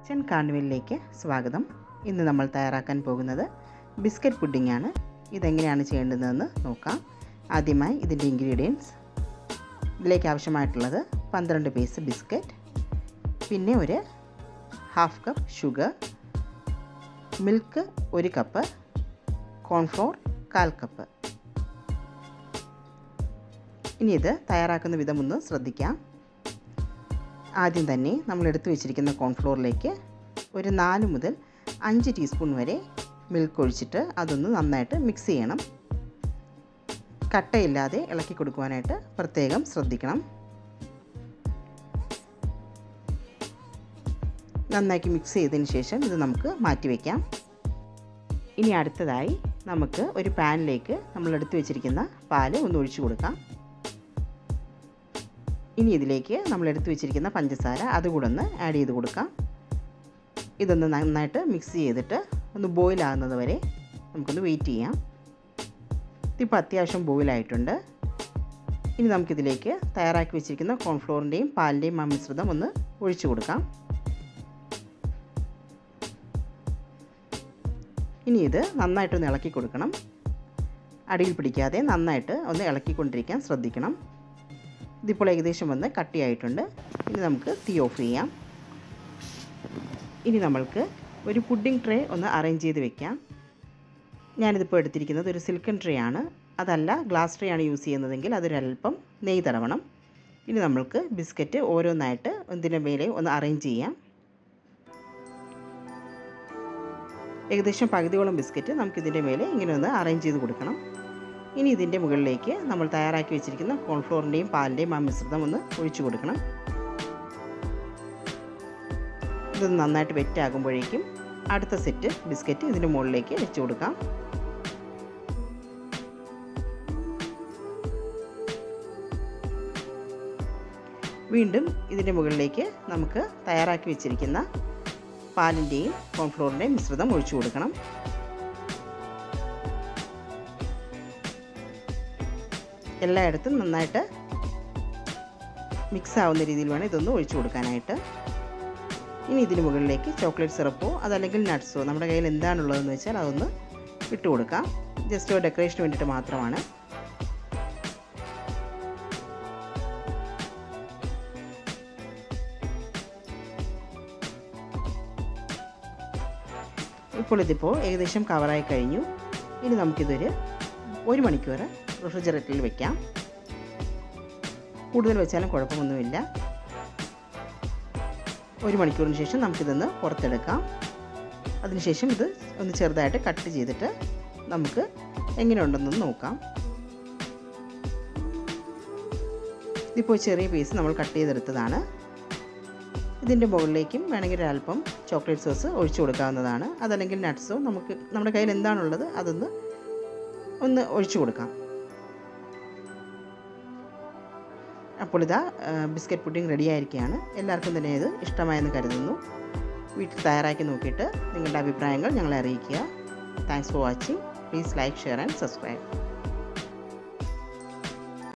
kitchen കാർണിവലിലേക്ക് സ്വാഗതം ഇന്ന് നമ്മൾ തയ്യാറാക്കാൻ പോകുന്നത് ബിസ്ക്കറ്റ് പുഡിംഗ് ആണ് ഇതെങ്ങനെയാണ് ചെയ്യേണ്ടതെന്ന് നോക്കാം ആദ്യമായി ഇതിൻ്റെ ഇൻഗ്രീഡിയൻസ് ഇതിലേക്ക് ആവശ്യമായിട്ടുള്ളത് പന്ത്രണ്ട് പീസ് ബിസ്ക്കറ്റ് പിന്നെ ഒരു ഹാഫ് കപ്പ് ഷുഗർ മിൽക്ക് ഒരു കപ്പ് കോൺഫ്ലോർ കാൽ കപ്പ് ഇനി ഇത് തയ്യാറാക്കുന്ന വിധം ഒന്ന് ശ്രദ്ധിക്കാം ആദ്യം തന്നെ നമ്മൾ എടുത്തു വെച്ചിരിക്കുന്ന കോൺഫ്ലോറിലേക്ക് ഒരു നാല് മുതൽ അഞ്ച് ടീസ്പൂൺ വരെ മിൽക്ക് ഒഴിച്ചിട്ട് അതൊന്ന് നന്നായിട്ട് മിക്സ് ചെയ്യണം കട്ടയില്ലാതെ ഇളക്കി കൊടുക്കുവാനായിട്ട് പ്രത്യേകം ശ്രദ്ധിക്കണം നന്നാക്കി മിക്സ് ചെയ്തതിന് ശേഷം ഇത് നമുക്ക് മാറ്റി വയ്ക്കാം ഇനി അടുത്തതായി നമുക്ക് ഒരു പാനിലേക്ക് നമ്മൾ എടുത്തു വെച്ചിരിക്കുന്ന പാല് ഒന്ന് ഒഴിച്ചു കൊടുക്കാം ഇനി ഇതിലേക്ക് നമ്മൾ എടുത്തു വെച്ചിരിക്കുന്ന പഞ്ചസാര അതുകൂടെ ഒന്ന് ആഡ് ചെയ്ത് കൊടുക്കാം ഇതൊന്ന് നന്നായിട്ട് മിക്സ് ചെയ്തിട്ട് ഒന്ന് ബോയിൽ ആകുന്നത് വരെ നമുക്കൊന്ന് വെയിറ്റ് ചെയ്യാം ഇതിപ്പോൾ അത്യാവശ്യം ബോയിലായിട്ടുണ്ട് ഇനി നമുക്കിതിലേക്ക് തയ്യാറാക്കി വെച്ചിരിക്കുന്ന കോൺഫ്ലോറിൻ്റെയും പാലിൻ്റെയും ആ മിശ്രിതം ഒന്ന് ഒഴിച്ചു കൊടുക്കാം ഇനി ഇത് നന്നായിട്ടൊന്ന് ഇളക്കി കൊടുക്കണം അടിയിൽ പിടിക്കാതെ നന്നായിട്ട് ഒന്ന് ഇളക്കിക്കൊണ്ടിരിക്കാൻ ശ്രദ്ധിക്കണം ഇതിപ്പോൾ ഏകദേശം വന്ന് കട്ടിയായിട്ടുണ്ട് ഇനി നമുക്ക് തീ ഓഫ് ചെയ്യാം ഇനി നമ്മൾക്ക് ഒരു പുഡിംഗ് ട്രേ ഒന്ന് അറേഞ്ച് ചെയ്ത് വെക്കാം ഞാനിതിപ്പോൾ എടുത്തിരിക്കുന്നത് ഒരു സിൽക്കൻ ട്രേ ആണ് അതല്ല ഗ്ലാസ് ട്രേ ആണ് യൂസ് ചെയ്യുന്നതെങ്കിൽ അതൊരല്പം നെയ്യ് തടവണം ഇനി നമ്മൾക്ക് ബിസ്ക്കറ്റ് ഓരോന്നായിട്ട് ഇതിൻ്റെ മേലെ ഒന്ന് അറേഞ്ച് ചെയ്യാം ഏകദേശം പകുതിയോളം ബിസ്ക്കറ്റ് നമുക്കിതിൻ്റെ മേലെ ഇങ്ങനെ ഒന്ന് അറേഞ്ച് ചെയ്ത് കൊടുക്കണം ഇനി ഇതിൻ്റെ മുകളിലേക്ക് നമ്മൾ തയ്യാറാക്കി വെച്ചിരിക്കുന്ന കോൺഫ്ലോറിൻ്റെയും പാലിൻ്റെയും ആ മിശ്രിതം ഒന്ന് ഒഴിച്ചു കൊടുക്കണം ഇതൊന്ന് നന്നായിട്ട് വെറ്റാകുമ്പോഴേക്കും അടുത്ത സെറ്റ് ബിസ്ക്കറ്റ് ഇതിൻ്റെ മുകളിലേക്ക് വെച്ച് കൊടുക്കാം വീണ്ടും ഇതിൻ്റെ മുകളിലേക്ക് നമുക്ക് തയ്യാറാക്കി വെച്ചിരിക്കുന്ന പാലിൻ്റെയും കോൺഫ്ലോറിൻ്റെയും മിശ്രിതം ഒഴിച്ചു കൊടുക്കണം എല്ലായിടത്തും നന്നായിട്ട് മിക്സ് ആവുന്ന രീതിയിൽ വേണം ഇതൊന്ന് ഒഴിച്ചു കൊടുക്കാനായിട്ട് ഇനി ഇതിന് മുകളിലേക്ക് ചോക്ലേറ്റ് സിറപ്പോ അതല്ലെങ്കിൽ നട്ട്സോ നമ്മുടെ കയ്യിൽ എന്താണുള്ളതെന്ന് വെച്ചാൽ അതൊന്ന് ഇട്ട് കൊടുക്കാം ജസ്റ്റ് ഒരു ഡെക്കറേഷന് വേണ്ടിയിട്ട് മാത്രമാണ് ഇപ്പോൾ ഇതിപ്പോൾ ഏകദേശം കവറായി കഴിഞ്ഞു ഇനി നമുക്കിതൊരു ഒരു മണിക്കൂർ റെഫ്രിജറേറ്ററിൽ വെക്കാം കൂടുതൽ വെച്ചാലും കുഴപ്പമൊന്നുമില്ല ഒരു മണിക്കൂറിന് ശേഷം നമുക്കിതൊന്ന് പുറത്തെടുക്കാം അതിനുശേഷം ഇത് ഒന്ന് ചെറുതായിട്ട് കട്ട് ചെയ്തിട്ട് നമുക്ക് എങ്ങനെയുണ്ടെന്നൊന്ന് നോക്കാം ഇതിപ്പോൾ ചെറിയ പീസ് നമ്മൾ കട്ട് ചെയ്തെടുത്തതാണ് ഇതിൻ്റെ മുകളിലേക്കും വേണമെങ്കിൽ ഒരല്പം ചോക്ലേറ്റ് സോസ് ഒഴിച്ചു കൊടുക്കാവുന്നതാണ് അതല്ലെങ്കിൽ നട്ട്സോ നമുക്ക് നമ്മുടെ കയ്യിൽ എന്താണുള്ളത് അതൊന്ന് ഒന്ന് ഒഴിച്ചു കൊടുക്കാം അപ്പോൾ ഇതാ ബിസ്ക്കറ്റ് പുഡിംഗ് റെഡി ആയിരിക്കുകയാണ് എല്ലാവർക്കും തന്നെ ഇത് ഇഷ്ടമായെന്ന് കരുതുന്നു വീട്ടിൽ തയ്യാറാക്കി നോക്കിയിട്ട് നിങ്ങളുടെ അഭിപ്രായങ്ങൾ ഞങ്ങളെ അറിയിക്കുക thanks for watching please like share and subscribe